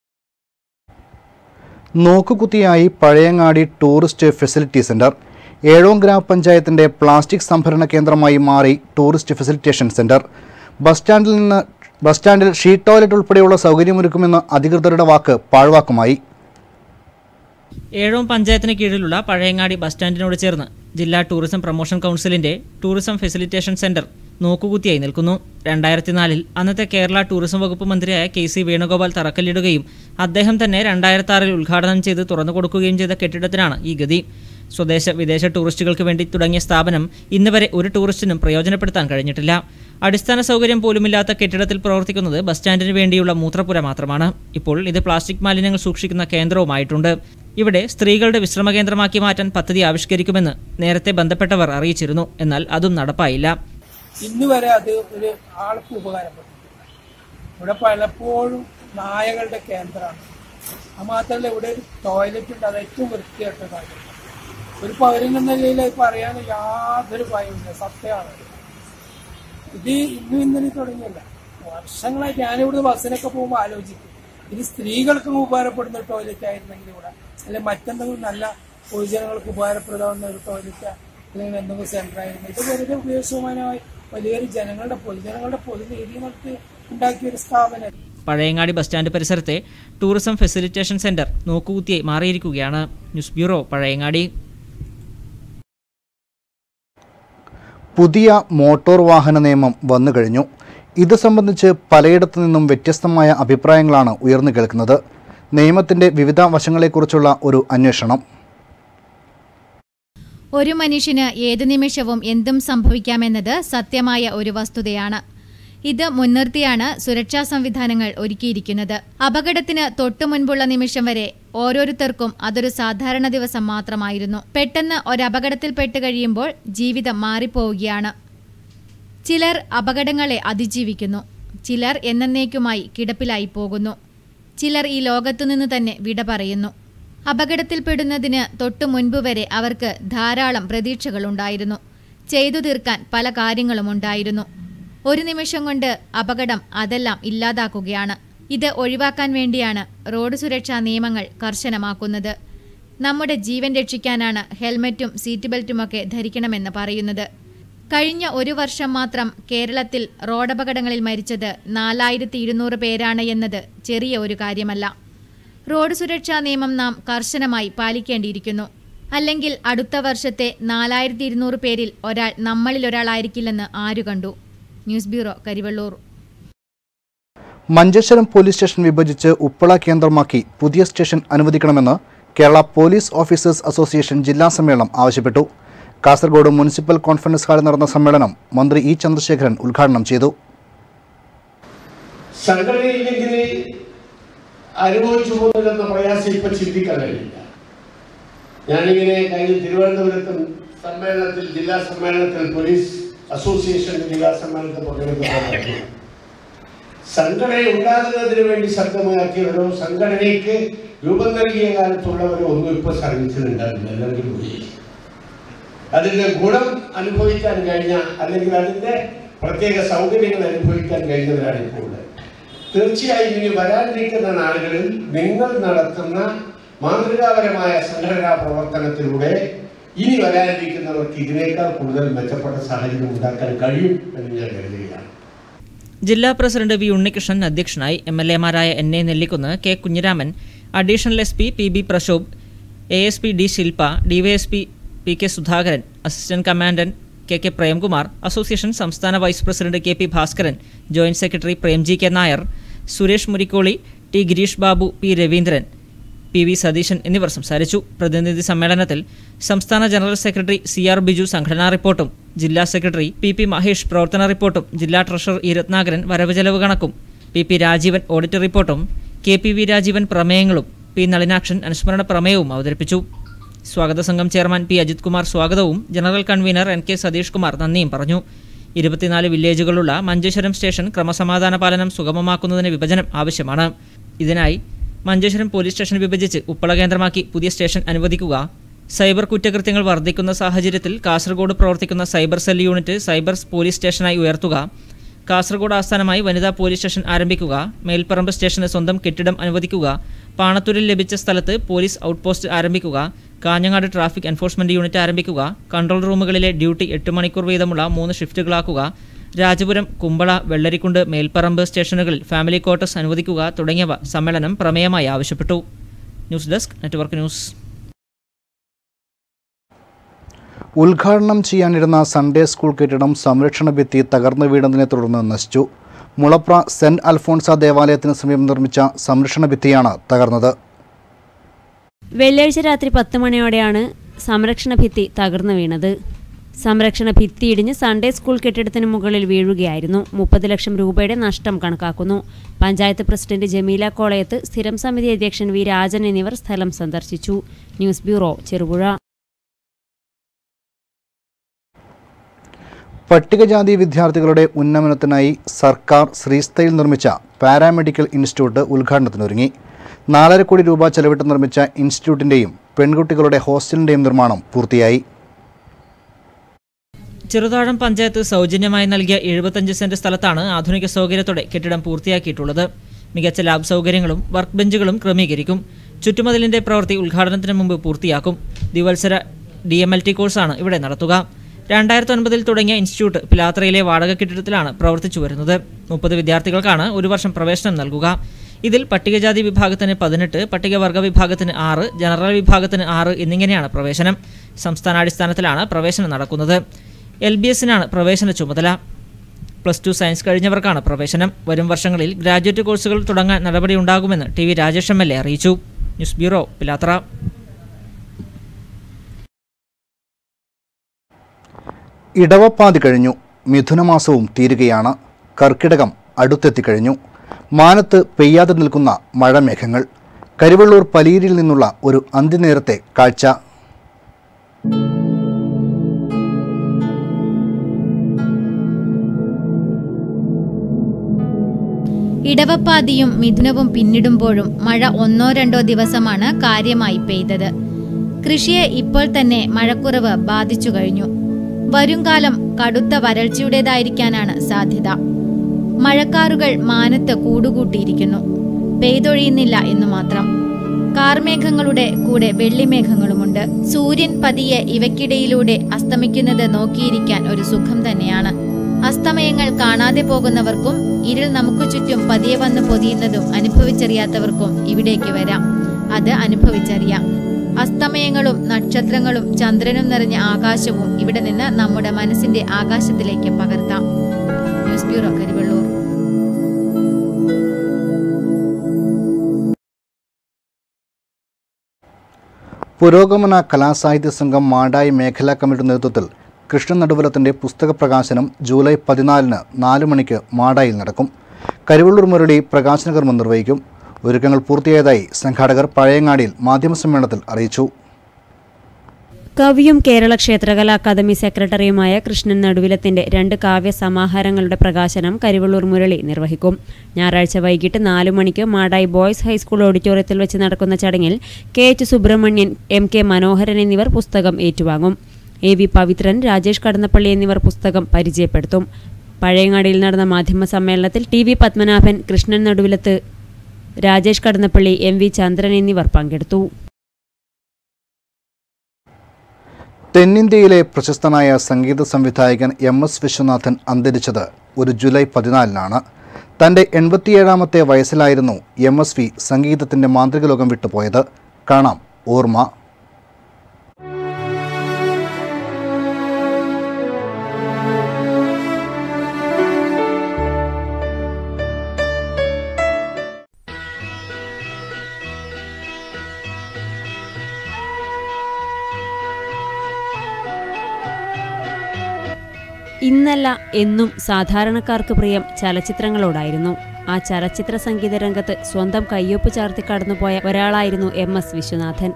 [SPEAKER 7] നോക്കുകുത്തിയായി Pazhayangadi tourist facility centre Ezhome ഗ്രാമപഞ്ചായത്തിന്റെ പ്ലാസ്റ്റിക് സംഭരണ കേന്ദ്രമായി മാറി ടൂറിസ്റ്റ് ഫെസിലിറ്റേഷൻ സെന്റർ ബസ് സ്റ്റാൻഡിൽ നിന്ന് ബസ് സ്റ്റാൻഡിൽ ഷീറ്റ് ടോയ്ലറ്റ് ഉൾപ്പെടെയുള്ള സൗകര്യമൊരുക്കുമെന്ന് അധികൃതരുടെ വാക്ക് പാഴ്വാക്കുമായി
[SPEAKER 12] ഏഴോം പഞ്ചായത്തിന് കീഴിലുള്ള പഴയങ്ങാടി ബസ് സ്റ്റാൻഡിനോട് ചേർന്ന് ജില്ലാ ടൂറിസം പ്രൊമോഷൻ കൗൺസിലിന്റെ ടൂറിസം ഫെസിലിറ്റേഷൻ സെന്റർ നോക്കുകുത്തിയായി നിൽക്കുന്നു രണ്ടായിരത്തി നാലിൽ അന്നത്തെ കേരള ടൂറിസം വകുപ്പ് മന്ത്രിയായ കെ സി വേണുഗോപാൽ തറക്കല്ലിടുകയും അദ്ദേഹം തന്നെ രണ്ടായിരത്തി ആറിൽ ഉദ്ഘാടനം ചെയ്ത് തുറന്നു കൊടുക്കുകയും ചെയ്ത കെട്ടിടത്തിനാണ് ഈ ഗതി സ്വദേശ വിദേശ ടൂറിസ്റ്റുകൾക്ക് വേണ്ടി തുടങ്ങിയ സ്ഥാപനം ഇന്ന് വരെ ഒരു ടൂറിസ്റ്റിനും പ്രയോജനപ്പെടുത്താൻ കഴിഞ്ഞിട്ടില്ല അടിസ്ഥാന സൗകര്യം പോലുമില്ലാത്ത കെട്ടിടത്തിൽ പ്രവർത്തിക്കുന്നത് ബസ് സ്റ്റാൻഡിന് വേണ്ടിയുള്ള മൂത്രപ്പുര മാത്രമാണ് ഇപ്പോൾ ഇത് പ്ലാസ്റ്റിക് മാലിന്യങ്ങൾ സൂക്ഷിക്കുന്ന കേന്ദ്രവുമായിട്ടുണ്ട് ഇവിടെ സ്ത്രീകളുടെ വിശ്രമ കേന്ദ്രമാക്കി മാറ്റാൻ പദ്ധതി ആവിഷ്കരിക്കുമെന്ന് നേരത്തെ ബന്ധപ്പെട്ടവർ അറിയിച്ചിരുന്നു എന്നാൽ അതും നടപ്പായില്ല
[SPEAKER 16] ഇന്ന് വരെ അത് ഒരു ആൾക്ക് ഉപകാരപ്പെടും ഇവിടെ പലപ്പോഴും നായകളുടെ കേന്ദ്രമാണ് അത് മാത്രമല്ല ഇവിടെ ഒരു ടോയ്ലറ്റ് ഉണ്ട് അത് ഏറ്റവും വൃത്തിയായിട്ട കാര്യം ഒരു പൗരൻ എന്ന നിലയിൽ അത് പറയാൻ യാതൊരു ഭയമില്ല സത്യമാണ് ഇത് ഇന്നും ഇന്നലെ തുടങ്ങിയല്ല വർഷങ്ങളായിട്ട് ഞാനിവിടെ ബസ്സിനൊക്കെ പോകുമ്പോൾ ആലോചിക്കും ഇത് സ്ത്രീകൾക്കും ഉപകാരപ്പെടുന്ന ഒരു ടോയ്ലറ്റ് ആയിരുന്നെങ്കിൽ ഇവിടെ അല്ലെങ്കിൽ മറ്റെന്തെങ്കിലും നല്ല പൊതുജനങ്ങൾക്ക് ഉപകാരപ്രദമാകുന്ന ഒരു ടോയ്ലറ്റ് അല്ലെങ്കിൽ എന്തെങ്കിലും സെന്റർ ആയിരുന്നു ഇത് വെറുതെ ഉപയോഗശൂന്യമായി വലിയൊരു ജനങ്ങളുടെ പൊതുജനങ്ങളുടെ പൊതുനീതി നമുക്ക് ഉണ്ടാക്കിയ ഒരു സ്ഥാപനം
[SPEAKER 12] പഴയങ്ങാടി ബസ് സ്റ്റാൻഡ് പരിസരത്തെ ടൂറിസം ഫെസിലിറ്റേഷൻ സെന്റർ നോക്കുകുത്തിയായി മാറിയിരിക്കുകയാണ് ന്യൂസ് ബ്യൂറോ പഴയങ്ങാടി
[SPEAKER 7] പുതിയ മോട്ടോർ വാഹന നിയമം വന്നു കഴിഞ്ഞു ഇത് സംബന്ധിച്ച് പലയിടത്തു നിന്നും വ്യത്യസ്തമായ അഭിപ്രായങ്ങളാണ് ഉയർന്നു കേൾക്കുന്നത് നിയമത്തിന്റെ വിവിധ വശങ്ങളെക്കുറിച്ചുള്ള ഒരു അന്വേഷണം
[SPEAKER 17] ഒരു മനുഷ്യന് ഏതു നിമിഷവും എന്തും സംഭവിക്കാമെന്നത് സത്യമായ ഒരു വസ്തുതയാണ് ഇത് മുൻനിർത്തിയാണ് സുരക്ഷാ സംവിധാനങ്ങൾ ഒരുക്കിയിരിക്കുന്നത് അപകടത്തിന് തൊട്ടു മുൻപുള്ള നിമിഷം വരെ ഓരോരുത്തർക്കും അതൊരു സാധാരണ ദിവസം മാത്രമായിരുന്നു പെട്ടെന്ന് ഒരപകടത്തിൽപ്പെട്ട് കഴിയുമ്പോൾ ജീവിതം മാറിപ്പോവുകയാണ് ചിലർ അപകടങ്ങളെ അതിജീവിക്കുന്നു ചിലർ എന്നേക്കുമായി കിടപ്പിലായി പോകുന്നു ചിലർ ഈ ലോകത്തുനിന്ന് തന്നെ വിട പറയുന്നു അപകടത്തിൽപ്പെടുന്നതിന് തൊട്ടു മുൻപ് വരെ അവർക്ക് ധാരാളം പ്രതീക്ഷകളുണ്ടായിരുന്നു ചെയ്തു തീർക്കാൻ പല കാര്യങ്ങളും ഉണ്ടായിരുന്നു ഒരു നിമിഷം കൊണ്ട് അപകടം അതെല്ലാം ഇല്ലാതാക്കുകയാണ് ഇത് ഒഴിവാക്കാൻ വേണ്ടിയാണ് റോഡ് സുരക്ഷാ നിയമങ്ങൾ കർശനമാക്കുന്നത് നമ്മുടെ ജീവൻ രക്ഷിക്കാനാണ് ഹെൽമറ്റും സീറ്റ് ബെൽറ്റുമൊക്കെ ധരിക്കണമെന്ന് പറയുന്നത് കഴിഞ്ഞ ഒരു വർഷം മാത്രം കേരളത്തിൽ റോഡപകടങ്ങളിൽ മരിച്ചത് നാലായിരത്തി ഇരുന്നൂറ് പേരാണ് എന്നത് ചെറിയ ഒരു കാര്യമല്ല റോഡ് സുരക്ഷാ നിയമം നാം കർശനമായി പാലിക്കേണ്ടിയിരിക്കുന്നു അല്ലെങ്കിൽ അടുത്ത വർഷത്തെ നാലായിരത്തി ഇരുന്നൂറ് പേരിൽ ഒരാൾ നമ്മളിൽ ഒരാളായിരിക്കില്ലെന്ന് ആരു കണ്ടു news bureau Karivellur
[SPEAKER 7] Manjeshwaram police station വിഭജിച്ച് ഉപ്പള കേന്ദ്രമാക്കി പുതിയ സ്റ്റേഷൻ അനുവദിക്കണമെന്ന് കേരള പോലീസ് ഓഫീസേഴ്സ് അസോസിയേഷൻ ജില്ലാ സമ്മേളനം ആവശ്യപ്പെട്ടു കാസർഗോഡ് മുനിസിപ്പൽ കോൺഫറൻസ് ഹാളിൽ നടന്ന സമ്മേളനം മന്ത്രി ഇ ചന്ദ്രശേഖരൻ ഉദ്ഘാടനം ചെയ്തു
[SPEAKER 18] സംഘടനയില്ലെങ്കിൽ അനുഭവിച്ചു പോകുന്നില്ലെന്ന പ്രയാസം ഇപ്പൊ ചിന്തിക്കാൻ കഴിയില്ല ഞാനിങ്ങനെ കഴിഞ്ഞ തിരുവനന്തപുരത്തും സമ്മേളനത്തിൽ ജില്ലാ സമ്മേളനത്തിൽ പോലീസ് അസോസിയേഷൻ ജില്ലാ സമ്മേളനത്തിൽ പങ്കെടുക്കുന്ന സംഘടന ഉണ്ടാകുന്നതിന് വേണ്ടി ശബ്ദമുയർത്തിയവരോ സംഘടനയ്ക്ക് രൂപം നൽകിയ കാലത്തുള്ളവരോ ഒന്നും ഇപ്പൊ സർവീസിലുണ്ടാവില്ല അല്ലെങ്കിൽ പോയി അതിന്റെ ഗുണം അനുഭവിക്കാൻ കഴിഞ്ഞ അല്ലെങ്കിൽ അതിന്റെ പ്രത്യേക സൗകര്യങ്ങൾ അനുഭവിക്കാൻ കഴിഞ്ഞവരാണ് ഇപ്പോൾ ഉള്ളത് തീർച്ചയായും ഇനി വരാനിരിക്കുന്ന നാളുകളിൽ നിങ്ങൾ നടത്തുന്ന മാതൃകാപരമായ സംഘടനാ പ്രവർത്തനത്തിലൂടെ ഇനി വരാനിരിക്കുന്നവർക്ക് ഇതിനേക്കാൾ കൂടുതൽ മെച്ചപ്പെട്ട സാഹചര്യം ഉണ്ടാക്കാൻ കഴിയും എന്ന് ഞാൻ കരുതുകയാണ്
[SPEAKER 12] ജില്ലാ പ്രസിഡന്റ് വി ഉണ്ണികൃഷ്ണൻ അധ്യക്ഷനായി എം എൽ എമാരായ N A Nellikkunnu K Kunhiraman additional S P P B Prashobh A S P D Shilpa DYSP P K Sudhakaran assistant commandant K K Premkumar association സംസ്ഥാന vice president K P Bhaskaran joint secretary Premji K Nair Suresh Murikkoli T Girish Babu P Raveendran P V Satheesan എന്നിവർ സംസാരിച്ചു പ്രതിനിധി സമ്മേളനത്തിൽ സംസ്ഥാന general secretary C R Biju സംഘടനാ റിപ്പോർട്ടും ജില്ലാ സെക്രട്ടറി പി പി മഹേഷ് പ്രവർത്തന റിപ്പോർട്ടും ജില്ലാ ട്രഷറർ ഇ രത്നാകരൻ വരവ് ചെലവ് കണക്കും പി പി രാജീവൻ ഓഡിറ്റ് റിപ്പോർട്ടും കെ പി വി രാജീവൻ പ്രമേയങ്ങളും പി നളിനാക്ഷൻ അനുസ്മരണ പ്രമേയവും അവതരിപ്പിച്ചു സ്വാഗത സംഘം ചെയർമാൻ പി അജിത് കുമാർ സ്വാഗതവും general convener N K Satheesh Kumar നന്ദിയും പറഞ്ഞു ഇരുപത്തിനാല് വില്ലേജുകളുള്ള മഞ്ചേശ്വരം സ്റ്റേഷൻ ക്രമസമാധാന പാലനം സുഗമമാക്കുന്നതിന് വിഭജനം ആവശ്യമാണ് ഇതിനായി മഞ്ചേശ്വരം പോലീസ് സ്റ്റേഷൻ വിഭജിച്ച് ഉപ്പള കേന്ദ്രമാക്കി പുതിയ സ്റ്റേഷൻ അനുവദിക്കുക സൈബർ കുറ്റകൃത്യങ്ങൾ വർദ്ധിക്കുന്ന സാഹചര്യത്തിൽ കാസർഗോഡ് പ്രവർത്തിക്കുന്ന cyber cell unit cyber police സ്റ്റേഷനായി ഉയർത്തുക കാസർഗോഡ് ആസ്ഥാനമായി വനിതാ പോലീസ് സ്റ്റേഷൻ ആരംഭിക്കുക മേൽപ്പറമ്പ് സ്റ്റേഷന് സ്വന്തം കെട്ടിടം അനുവദിക്കുക പാണത്തൂരിൽ ലഭിച്ച സ്ഥലത്ത് പോലീസ് ഔട്ട്പോസ്റ്റ് ആരംഭിക്കുക കാഞ്ഞങ്ങാട് ട്രാഫിക് എൻഫോഴ്സ്മെന്റ് യൂണിറ്റ് ആരംഭിക്കുക കൺട്രോൾ റൂമുകളിലെ ഡ്യൂട്ടി എട്ട് മണിക്കൂർ വീതമുള്ള മൂന്ന് ഷിഫ്റ്റുകളാക്കുക രാജപുരം കുമ്പള വെള്ളരിക്കുണ്ട് മേൽപ്പറമ്പ് സ്റ്റേഷനുകളിൽ ഫാമിലി ക്വാർട്ടേഴ്സ് അനുവദിക്കുക തുടങ്ങിയവ സമ്മേളനം പ്രമേയമായി ആവശ്യപ്പെട്ടു ന്യൂസ് ഡെസ്ക് നെറ്റ്വർക്ക് ന്യൂസ്
[SPEAKER 7] ഉദ്ഘാടനം ചെയ്യാനിരുന്ന സൺഡേ സ്കൂൾ കെട്ടിടം സംരക്ഷണ ഭിത്തി തകർന്നു വീണതിനെ തുടർന്ന് നശിച്ചു മുളപ്ര സെന്റ് അൽഫോൺസ ദേവാലയത്തിന് സമീപം നിർമ്മിച്ച സംരക്ഷണ ഭിത്തിയാണ് തകർന്നത്
[SPEAKER 9] വെള്ളിയാഴ്ച രാത്രി പത്ത് മണിയോടെയാണ് സംരക്ഷണ ഭിത്തി തകർന്നു വീണത് സംരക്ഷണ ഭിത്തി ഇടിഞ്ഞ് സൺഡേ സ്കൂൾ കെട്ടിടത്തിന് മുകളിൽ വീഴുകയായിരുന്നു മുപ്പത് ലക്ഷം രൂപയുടെ നഷ്ടം കണക്കാക്കുന്നു പഞ്ചായത്ത് പ്രസിഡന്റ് ജമീല കോളയത്ത് സ്ഥിരം സമിതി അധ്യക്ഷൻ വി രാജൻ എന്നിവർ സ്ഥലം സന്ദർശിച്ചു ന്യൂസ് ബ്യൂറോ ചെറുപുഴ
[SPEAKER 7] പട്ടികജാതി വിദ്യാർത്ഥികളുടെ ഉന്നമനത്തിനായി സർക്കാർ ശ്രീസ്ഥയിൽ നിർമ്മിച്ച പാരാമെഡിക്കൽ ഇൻസ്റ്റിറ്റ്യൂട്ട് ഉദ്ഘാടനത്തിനൊരുങ്ങി നാലര കോടി രൂപ ചെലവിട്ട് നിർമ്മിച്ച ഇൻസ്റ്റിറ്റ്യൂട്ടിൻ്റെയും പെൺകുട്ടികളുടെ ഹോസ്റ്റലിൻ്റെയും നിർമ്മാണം പൂർത്തിയായി
[SPEAKER 12] ചെറുതാഴം പഞ്ചായത്ത് സൗജന്യമായി നൽകിയ എഴുപത്തഞ്ച് സെന്റ് സ്ഥലത്താണ് ആധുനിക സൗകര്യത്തോടെ കെട്ടിടം പൂർത്തിയാക്കിയിട്ടുള്ളത് മികച്ച ലാബ് സൗകര്യങ്ങളും വർക്ക് ബെഞ്ചുകളും ക്രമീകരിക്കും ചുറ്റുമതിലിന്റെ പ്രവൃത്തി ഉദ്ഘാടനത്തിന് മുമ്പ് പൂർത്തിയാക്കും ദിവത്സര ഡി എം എൽ ടി കോഴ്സാണ് ഇവിടെ നടത്തുക രണ്ടായിരത്തി ഒൻപതിൽ തുടങ്ങിയ ഇൻസ്റ്റിറ്റ്യൂട്ട് പിലാത്രയിലെ വാടക കെട്ടിടത്തിലാണ് പ്രവർത്തിച്ചു വരുന്നത് മുപ്പത് വിദ്യാർത്ഥികൾക്കാണ് ഒരു വർഷം പ്രവേശനം നൽകുക ഇതിൽ പട്ടികജാതി വിഭാഗത്തിന് പതിനെട്ട് പട്ടികവർഗ വിഭാഗത്തിന് ആറ് ജനറൽ വിഭാഗത്തിന് ആറ് എന്നിങ്ങനെയാണ് പ്രവേശനം സംസ്ഥാനാടിസ്ഥാനത്തിലാണ് പ്രവേശനം നടക്കുന്നത് എൽ ബി എസിനാണ് പ്രവേശന ചുമതല പ്ലസ് ടു സയൻസ് കഴിഞ്ഞവർക്കാണ് പ്രവേശനം വരും വർഷങ്ങളിൽ ഗ്രാജുവേറ്റ് കോഴ്സുകൾ തുടങ്ങാൻ നടപടിയുണ്ടാകുമെന്ന് T V Rajesh M L A അറിയിച്ചു ന്യൂസ് ബ്യൂറോ പിലാത്ര
[SPEAKER 7] ഇടവപ്പാതി കഴിഞ്ഞു മിഥുനമാസവും തീരുകയാണ് കർക്കിടകം അടുത്തെത്തിക്കഴിഞ്ഞു മാനത്ത് പെയ്യാതെ നിൽക്കുന്ന മഴമേഘങ്ങൾ കരിവള്ളൂർ പലീരിൽ നിന്നുള്ള ഒരു അന്ത്യനേരത്തെ കാഴ്ച
[SPEAKER 17] ഇടവപ്പാതിയും മിഥുനവും പിന്നിടുമ്പോഴും മഴ ഒന്നോ രണ്ടോ ദിവസമാണ് കാര്യമായി പെയ്തത് കൃഷിയെ ഇപ്പോൾ തന്നെ മഴക്കുറവ് ബാധിച്ചു കഴിഞ്ഞു വരുംകാലം കടുത്ത വരൾച്ചയുടേതായിരിക്കാനാണ് സാധ്യത മഴക്കാറുകൾ മാനത്ത് കൂടുകൂട്ടിയിരിക്കുന്നു പെയ്തൊഴിയുന്നില്ല എന്നു മാത്രം കാർമേഘങ്ങളുടെ കൂടെ വെള്ളിമേഘങ്ങളുമുണ്ട് സൂര്യൻ പതിയെ ഇവയ്ക്കിടയിലൂടെ അസ്തമിക്കുന്നത് നോക്കിയിരിക്കാൻ ഒരു സുഖം തന്നെയാണ് അസ്തമയങ്ങൾ കാണാതെ പോകുന്നവർക്കും ഇരുൾ നമുക്ക് ചുറ്റും പതിയെ വന്ന് പൊതിയുന്നതും അനുഭവിച്ചറിയാത്തവർക്കും ഇവിടേക്ക് വരാം അത് അനുഭവിച്ചറിയാം അസ്തമയങ്ങളും നക്ഷത്രങ്ങളും ചന്ദ്രനും നിറഞ്ഞ ആകാശവും ഇവിടെ നിന്ന് നമ്മുടെ മനസ്സിന്റെ ആകാശത്തിലേക്ക് പകർത്താം ന്യൂസ് ബ്യൂറോ കരിവള്ളൂർ
[SPEAKER 7] പുരോഗമന കലാസാഹിത്യ സംഘം മാടായി മേഖലാ കമ്മിറ്റിയുടെ നേതൃത്വത്തിൽ കൃഷ്ണൻ നടുവലത്തിൻ്റെ പുസ്തക പ്രകാശനം ജൂലൈ പതിനാലിന് നാല് മണിക്ക് മാടായിൽ നടക്കും കരുവള്ളൂർ മുരളി പ്രകാശന കർമ്മം നിർവഹിക്കും ഒരുക്കങ്ങൾ പൂർത്തിയായതായി സംഘാടകർ പഴയങ്ങാടിയിൽ മാധ്യമസമ്മേളനത്തിൽ അറിയിച്ചു
[SPEAKER 9] കവിയും കേരള ക്ഷേത്രകലാ അക്കാദമി സെക്രട്ടറിയുമായ കൃഷ്ണൻ നടുവിലത്തിന്റെ രണ്ട് കാവ്യ സമാഹാരങ്ങളുടെ പ്രകാശനം കരിവള്ളൂർ മുരളി നിർവഹിക്കും ഞായറാഴ്ച വൈകിട്ട് നാലു മണിക്ക് മാടായി ബോയ്സ് ഹൈസ്കൂൾ ഓഡിറ്റോറിയത്തിൽ വെച്ച് നടക്കുന്ന ചടങ്ങിൽ K H Subrahmanyan M K Manoharan എന്നിവർ പുസ്തകം ഏറ്റുവാങ്ങും എ വി പവിത്രൻ രാജേഷ് കടന്നപ്പള്ളി എന്നിവർ പുസ്തകം പരിചയപ്പെടുത്തും പഴയങ്ങാടിയിൽ നടന്ന മാധ്യമ സമ്മേളനത്തിൽ T V Padmanabhan Krishnan Naduvilath Rajesh Kadannappally M V Chandran എന്നിവർ പങ്കെടുത്തു
[SPEAKER 7] തെന്നിന്ത്യയിലെ പ്രശസ്തനായ സംഗീത സംവിധായകൻ എം എസ് വിശ്വനാഥൻ അന്തരിച്ചത് ഒരു ജൂലൈ പതിനാലിനാണ് തൻ്റെ എൺപത്തിയേഴാമത്തെ വയസ്സിലായിരുന്നു എം എസ് വി സംഗീതത്തിൻ്റെ മാന്ത്രിക ലോകം വിട്ടുപോയത് കാണാം ഓർമ്മ
[SPEAKER 9] ഇന്നല്ല എന്നും സാധാരണക്കാർക്ക് പ്രിയം ചലച്ചിത്രങ്ങളോടായിരുന്നു ആ ചലച്ചിത്ര സംഗീത രംഗത്ത് സ്വന്തം കയ്യൊപ്പ് ചാർത്തി കടന്നുപോയ ഒരാളായിരുന്നു എം എസ് വിശ്വനാഥൻ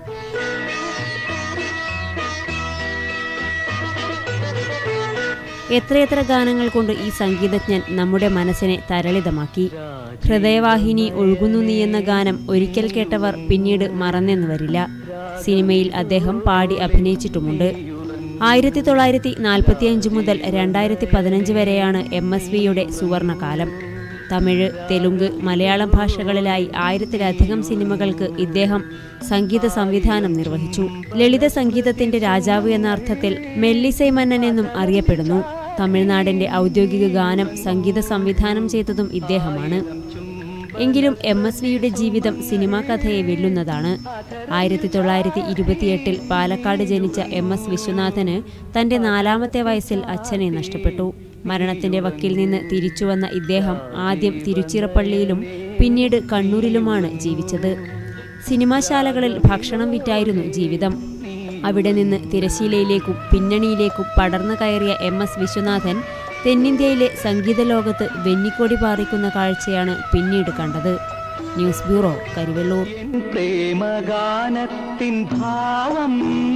[SPEAKER 9] എത്രയെത്ര ഗാനങ്ങൾ കൊണ്ട് ഈ സംഗീതജ്ഞൻ നമ്മുടെ മനസ്സിനെ തരളിതമാക്കി ഹൃദയവാഹിനി ഒഴുകുന്നു നീ എന്ന ഗാനം ഒരിക്കൽ കേട്ടവർ പിന്നീട് മറന്നെന്ന് വരില്ല സിനിമയിൽ അദ്ദേഹം പാടി അഭിനയിച്ചിട്ടുമുണ്ട് ആയിരത്തി തൊള്ളായിരത്തി നാൽപ്പത്തിയഞ്ച് മുതൽ രണ്ടായിരത്തി പതിനഞ്ച് വരെയാണ് എം എസ് വിയുടെ സുവർണകാലം തമിഴ് തെലുങ്ക് മലയാളം ഭാഷകളിലായി ആയിരത്തിലധികം സിനിമകൾക്ക് ഇദ്ദേഹം സംഗീത സംവിധാനം നിർവഹിച്ചു ലളിത സംഗീതത്തിന്റെ രാജാവ് എന്ന അർത്ഥത്തിൽ മെല്ലിസൈ മന്നൻ എന്നും അറിയപ്പെടുന്നു തമിഴ്നാടിന്റെ ഔദ്യോഗിക ഗാനം സംഗീത സംവിധാനം ചെയ്തതും ഇദ്ദേഹമാണ് എങ്കിലും എം എസ് വിയുടെ ജീവിതം സിനിമാ കഥയെ വെല്ലുന്നതാണ് ആയിരത്തി തൊള്ളായിരത്തി ഇരുപത്തിയെട്ടിൽ പാലക്കാട് ജനിച്ച എം എസ് വിശ്വനാഥന് തന്റെ നാലാമത്തെ വയസ്സിൽ അച്ഛനെ നഷ്ടപ്പെട്ടു മരണത്തിന്റെ വക്കിൽ നിന്ന് തിരിച്ചുവന്ന ഇദ്ദേഹം ആദ്യം തിരുച്ചിറപ്പള്ളിയിലും പിന്നീട് കണ്ണൂരിലുമാണ് ജീവിച്ചത് സിനിമാശാലകളിൽ ഭക്ഷണം വിറ്റായിരുന്നു ജീവിതം അവിടെ നിന്ന് തിരശീലയിലേക്കും പിന്നണിയിലേക്കും പടർന്നു കയറിയ എം എസ് വിശ്വനാഥൻ തെന്നിന്ത്യയിലെ സംഗീത ലോകത്ത് വെന്നിക്കൊടി പാറിക്കുന്ന കാഴ്ചയാണ് പിന്നീട് കണ്ടത് ന്യൂസ് ബ്യൂറോ കരിവെള്ളൂർ
[SPEAKER 19] പ്രേമഗാനത്തിൻ ഭാവം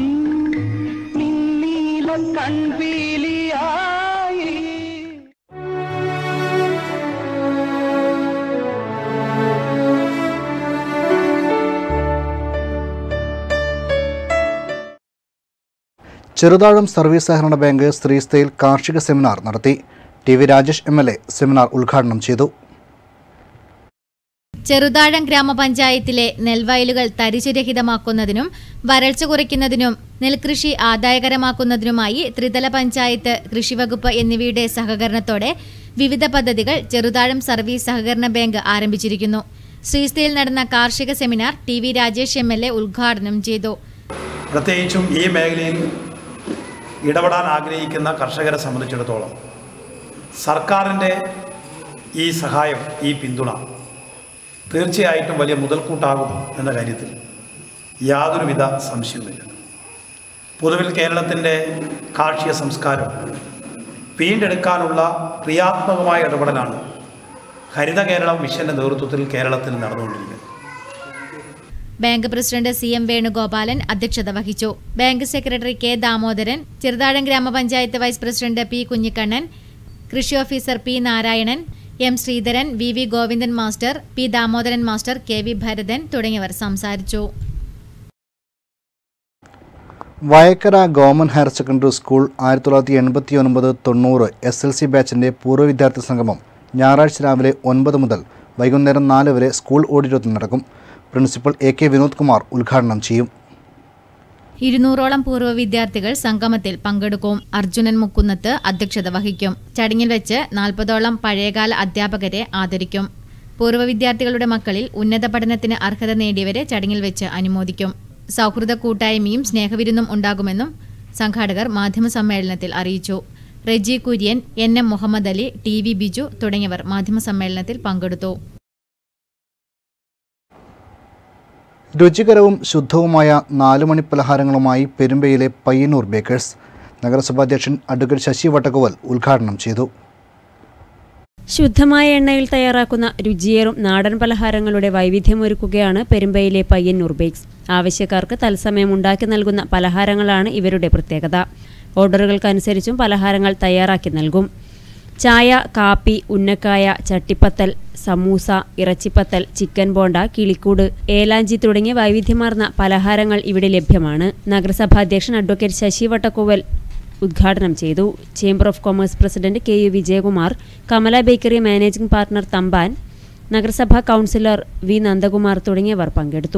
[SPEAKER 19] നിന്നീല കൺപീലിയായി
[SPEAKER 7] ചെറുതാഴം സർവീസ് സഹകരണ ബാങ്ക് സ്ത്രീസ്ഥയിൽ കാർഷിക സെമിനാർ നടത്തി T V Rajesh M L A seminar ഉദ്ഘാടനം ചെയ്തു
[SPEAKER 17] ചെറുതാഴം ഗ്രാമപഞ്ചായത്തിലെ നെൽവയലുകൾ തരിശുരഹിതമാക്കുന്നതിനും വരൾച്ച കുറയ്ക്കുന്നതിനും നെൽകൃഷി ആദായകരമാക്കുന്നതിനുമായി ത്രിതല പഞ്ചായത്ത് കൃഷിവകുപ്പ് എന്നിവയുടെ സഹകരണത്തോടെ വിവിധ പദ്ധതികൾ ചെറുതാഴം സർവീസ് സഹകരണ ബാങ്ക് ആരംഭിച്ചിരിക്കുന്നു ശ്രീസ്ഥയിൽ നടന്ന കാർഷിക seminar T V Rajesh M L A ഉദ്ഘാടനം ചെയ്തു
[SPEAKER 19] പ്രത്യേകിച്ചും ഈ മേഖലയിൽ ഇടപെടാൻ ആഗ്രഹിക്കുന്ന കർഷകരെ സംബന്ധിച്ചിടത്തോളം സർക്കാരിൻ്റെ ഈ സഹായം ഈ പിന്തുണ തീർച്ചയായിട്ടും വലിയ മുതൽക്കൂട്ടാകും എന്ന കാര്യത്തിൽ യാതൊരുവിധ സംശയവുമില്ല പൊതുവിൽ കേരളത്തിൻ്റെ കാർഷിക സംസ്കാരം വീണ്ടെടുക്കാനുള്ള ക്രിയാത്മകമായ ഇടപെടലാണ് ഹരിത കേരളം മിഷന്റെ നേതൃത്വത്തിൽ കേരളത്തിൽ നടന്നുകൊണ്ടിരിക്കുന്നത്
[SPEAKER 17] bank president C M Venugopalan അധ്യക്ഷത വഹിച്ചു bank secretary K Damodaran Cheruthazham grama panchayat vice president P Kunhikannan കൃഷി officer P Narayanan M Sreedharan V V Govindan master P Damodaran master K V Bharathan തുടങ്ങിയവർ സംസാരിച്ചു
[SPEAKER 7] Vayakkara government higher secondary school ആയിരത്തി തൊള്ളായിരത്തി എൺപത്തി ഒൻപത് തൊണ്ണൂറ് എസ് എൽ സി ബാച്ചിൻ്റെ പൂർവ്വ വിദ്യാർത്ഥി സംഗമം ഞായറാഴ്ച രാവിലെ ഒൻപത് മുതൽ വൈകുന്നേരം നാല് വരെ സ്കൂൾ ഓഡിറ്റോറിയത്തിൽ നടക്കും principal A K Vinod Kumar ഉദ്ഘാടനം ചെയ്യും
[SPEAKER 17] ഇരുന്നൂറോളം പൂർവ്വ വിദ്യാർത്ഥികൾ സംഗമത്തിൽ പങ്കെടുക്കും അർജുനൻ മുക്കുന്നത്ത് അധ്യക്ഷത വഹിക്കും ചടങ്ങിൽ വെച്ച് നാൽപ്പതോളം പഴയകാല അധ്യാപകരെ ആദരിക്കും പൂർവ്വ വിദ്യാർത്ഥികളുടെ മക്കളിൽ ഉന്നത പഠനത്തിന് അർഹത നേടിയവരെ ചടങ്ങിൽ വെച്ച് അനുമോദിക്കും സൗഹൃദ കൂട്ടായ്മയും സ്നേഹവിരുന്നും ഉണ്ടാകുമെന്നും സംഘാടകർ മാധ്യമസമ്മേളനത്തിൽ അറിയിച്ചു Reji Kurian N M Muhammad Ali T V Biju തുടങ്ങിയവർ മാധ്യമസമ്മേളനത്തിൽ പങ്കെടുത്തു
[SPEAKER 7] രുചികരവും ശുദ്ധവുമായ നാലുമണി പലഹാരങ്ങളുമായി പെരുമ്പയിലെ പയ്യന്നൂർ ബേക്കേഴ്സ് നഗരസഭാധ്യക്ഷൻ അഡ്വക്കേറ്റ് ശശി വട്ടക്കുവൽ ഉദ്ഘാടനം ചെയ്തു
[SPEAKER 9] ശുദ്ധമായ എണ്ണയിൽ തയ്യാറാക്കുന്ന രുചിയേറും നാടൻ പലഹാരങ്ങളുടെ വൈവിധ്യമൊരുക്കുകയാണ് പെരുമ്പയിലെ പയ്യന്നൂർ ബേക്സ് ആവശ്യക്കാർക്ക് തത്സമയം ഉണ്ടാക്കി നൽകുന്ന പലഹാരങ്ങളാണ് ഇവരുടെ പ്രത്യേകത ഓർഡറുകൾക്കനുസരിച്ചും പലഹാരങ്ങൾ തയ്യാറാക്കി നൽകും ചായ കാപ്പി ഉന്നക്കായ ചട്ടിപ്പത്തൽ സമൂസ ഇറച്ചിപ്പത്തൽ ചിക്കൻ ബോണ്ട കിളിക്കൂട് ഏലാഞ്ചി തുടങ്ങിയ വൈവിധ്യമാർന്ന പലഹാരങ്ങൾ ഇവിടെ ലഭ്യമാണ് നഗരസഭാധ്യക്ഷൻ അഡ്വക്കേറ്റ് ശശി വട്ടക്കോവൽ ഉദ്ഘാടനം ചെയ്തു chamber of commerce president K U Vijayakumar Kamala bakery managing partner Thampan നഗരസഭാ കൗൺസിലർ വി നന്ദകുമാർ തുടങ്ങിയവർ പങ്കെടുത്തു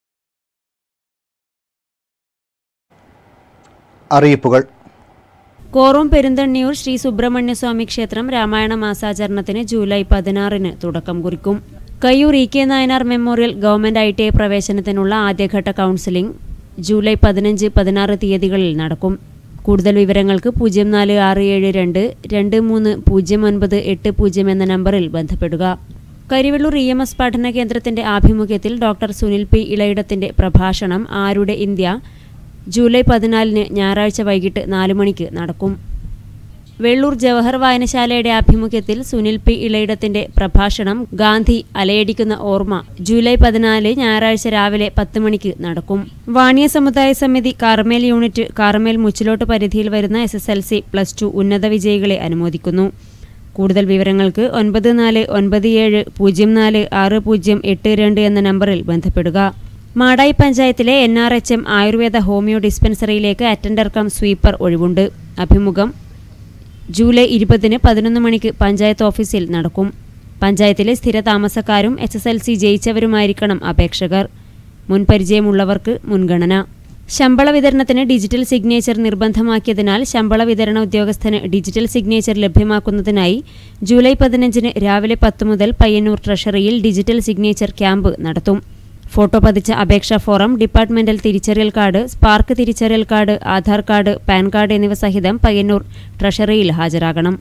[SPEAKER 7] അറിയിപ്പുകൾ
[SPEAKER 9] കോറോം പെരുന്തണ്ണിയൂർ ശ്രീ സുബ്രഹ്മണ്യസ്വാമി ക്ഷേത്രം രാമായണ മാസാചരണത്തിന് ജൂലൈ പതിനാറിന് തുടക്കം കുറിക്കും Kayyur E K Nayanar memorial government I T I പ്രവേശനത്തിനുള്ള ആദ്യഘട്ട കൗൺസിലിംഗ് ജൂലൈ പതിനഞ്ച് പതിനാറ് തീയതികളിൽ നടക്കും കൂടുതൽ വിവരങ്ങൾക്ക് പൂജ്യം നാല് ആറ് ഏഴ് രണ്ട് രണ്ട് മൂന്ന് പൂജ്യം ഒൻപത് എട്ട് പൂജ്യം എന്ന നമ്പറിൽ ബന്ധപ്പെടുക കരിവെള്ളൂർ ഇ എം എസ് പഠന കേന്ദ്രത്തിന്റെ ആഭിമുഖ്യത്തിൽ ഡോക്ടർ സുനിൽ പി ഇളയിടത്തിന്റെ പ്രഭാഷണം ആരുടെ ഇന്ത്യ ജൂലൈ പതിനാലിന് ഞായറാഴ്ച വൈകിട്ട് നാല് മണിക്ക് നടക്കും വെള്ളൂർ ജവഹർ വായനശാലയുടെ ആഭിമുഖ്യത്തിൽ സുനിൽ പി ഇളയിടത്തിന്റെ പ്രഭാഷണം ഗാന്ധി അലയടിക്കുന്ന ഓർമ്മ ജൂലൈ പതിനാല് ഞായറാഴ്ച രാവിലെ പത്ത് മണിക്ക് നടക്കും വാണിയ സമുദായ സമിതി കാർമേൽ യൂണിറ്റ് കാർമേൽ മുച്ചിലോട്ട് പരിധിയിൽ വരുന്ന S S L C plus two ഉന്നത വിജയികളെ അനുമോദിക്കുന്നു കൂടുതൽ വിവരങ്ങൾക്ക് ഒൻപത് നാല് ഒൻപത് ഏഴ് പൂജ്യം നാല് ആറ് പൂജ്യം എട്ട് രണ്ട് എന്ന നമ്പറിൽ ബന്ധപ്പെടുക മാടായി പഞ്ചായത്തിലെ N R H M ayurveda homeo ഡിസ്പെൻസറിയിലേക്ക് അറ്റൻഡർ കം സ്വീപ്പർ ഒഴിവുണ്ട് അഭിമുഖം ജൂലൈ ഇരുപതിന് പതിനൊന്ന് മണിക്ക് പഞ്ചായത്ത് ഓഫീസിൽ നടക്കും പഞ്ചായത്തിലെ സ്ഥിര താമസക്കാരും എസ് എസ് എൽ സി ജയിച്ചവരുമായിരിക്കണം അപേക്ഷകർ മുൻപരിചയമുള്ളവർക്ക് മുൻഗണന ശമ്പള വിതരണത്തിന് ഡിജിറ്റൽ സിഗ്നേച്ചർ നിർബന്ധമാക്കിയതിനാൽ ശമ്പള വിതരണ ഉദ്യോഗസ്ഥന് ഡിജിറ്റൽ സിഗ്നേച്ചർ ലഭ്യമാക്കുന്നതിനായി ജൂലൈ പതിനഞ്ചിന് രാവിലെ പത്ത് മുതൽ പയ്യന്നൂർ ട്രഷറിയിൽ ഡിജിറ്റൽ സിഗ്നേച്ചർ ക്യാമ്പ് നടത്തും ഫോട്ടോ പതിച്ച അപേക്ഷാ ഫോറം ഡിപ്പാർട്ട്മെന്റൽ തിരിച്ചറിയൽ കാർഡ് സ്പാർക്ക് തിരിച്ചറിയൽ card Aadhaar card PAN card എന്നിവ സഹിതം പയ്യന്നൂർ ട്രഷറിയിൽ ഹാജരാകണം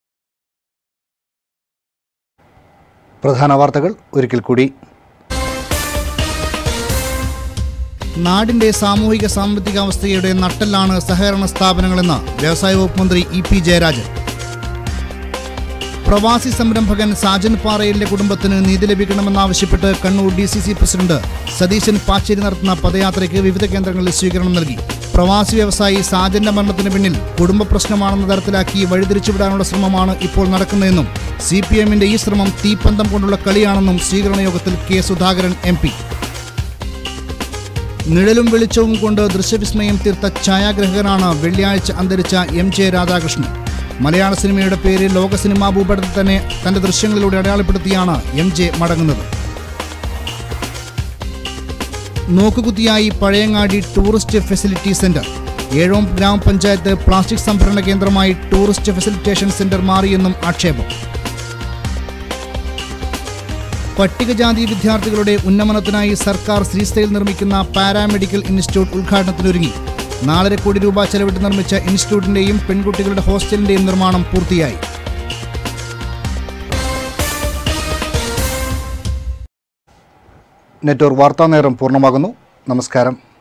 [SPEAKER 7] പ്രധാന വാർത്തകൾ ഒരിക്കൽ കൂടി
[SPEAKER 8] നാടിന്റെ സാമൂഹിക സാമ്പത്തിക അവസ്ഥയുടെ നട്ടെല്ലാണ് സഹകരണ സ്ഥാപനങ്ങളെന്ന് വ്യവസായ വകുപ്പ് മന്ത്രി ഇ പി ജയരാജൻ പ്രവാസി സംരംഭകൻ സാജൻ പാറയിലെ കുടുംബത്തിന് നീതി ലഭിക്കണമെന്നാവശ്യപ്പെട്ട് Kannur D C C president Satheesan Pacheri നടത്തുന്ന പദയാത്രയ്ക്ക് വിവിധ കേന്ദ്രങ്ങളിൽ സ്വീകരണം നൽകി പ്രവാസി വ്യവസായി സാജന്റെ മരണത്തിന് പിന്നിൽ കുടുംബ പ്രശ്നമാണെന്ന തരത്തിലാക്കി വഴിതിരിച്ചുവിടാനുള്ള ശ്രമമാണ് ഇപ്പോൾ നടക്കുന്നതെന്നും സി പി എമ്മിന്റെ ഈ ശ്രമം തീപ്പന്തം കൊണ്ടുള്ള കളിയാണെന്നും സ്വീകരണ യോഗത്തിൽ കെ സുധാകരൻ എം പി നിഴലും വെളിച്ചവും കൊണ്ട് ദൃശ്യവിസ്മയം തീർത്ത ഛായാഗ്രഹകനാണ് വെള്ളിയാഴ്ച അന്തരിച്ച എം ജെ രാധാകൃഷ്ണൻ മലയാള സിനിമയുടെ പേര് ലോക സിനിമാ ഭൂപടത്തിൽ തന്നെ തന്റെ ദൃശ്യങ്ങളിലൂടെ അടയാളപ്പെടുത്തിയാണ് എം ജെ മടങ്ങുന്നത് നോക്കുകുത്തിയായി Pazhayangadi tourist facility centre Ezhome ഗ്രാമപഞ്ചായത്ത് പ്ലാസ്റ്റിക് സംഭരണ കേന്ദ്രമായി ടൂറിസ്റ്റ് ഫെസിലിറ്റേഷൻ സെന്റർ മാറിയെന്നും ആക്ഷേപം പട്ടികജാതി വിദ്യാർത്ഥികളുടെ ഉന്നമനത്തിനായി സർക്കാർ ശ്രീസ്ഥയിൽ നിർമ്മിക്കുന്ന പാരാമെഡിക്കൽ ഇൻസ്റ്റിറ്റ്യൂട്ട് ഉദ്ഘാടനത്തിനൊരുങ്ങി നാലര കോടി രൂപ ചെലവിട്ട് നിർമ്മിച്ച ഇൻസ്റ്റിറ്റ്യൂട്ടിന്റെയും പെൺകുട്ടികളുടെ ഹോസ്റ്റലിന്റെയും നിർമ്മാണം പൂർത്തിയായി
[SPEAKER 7] നെറ്റ്വർക്ക് വാർത്താ നേരം പൂർണ്ണമാകുന്നു നമസ്കാരം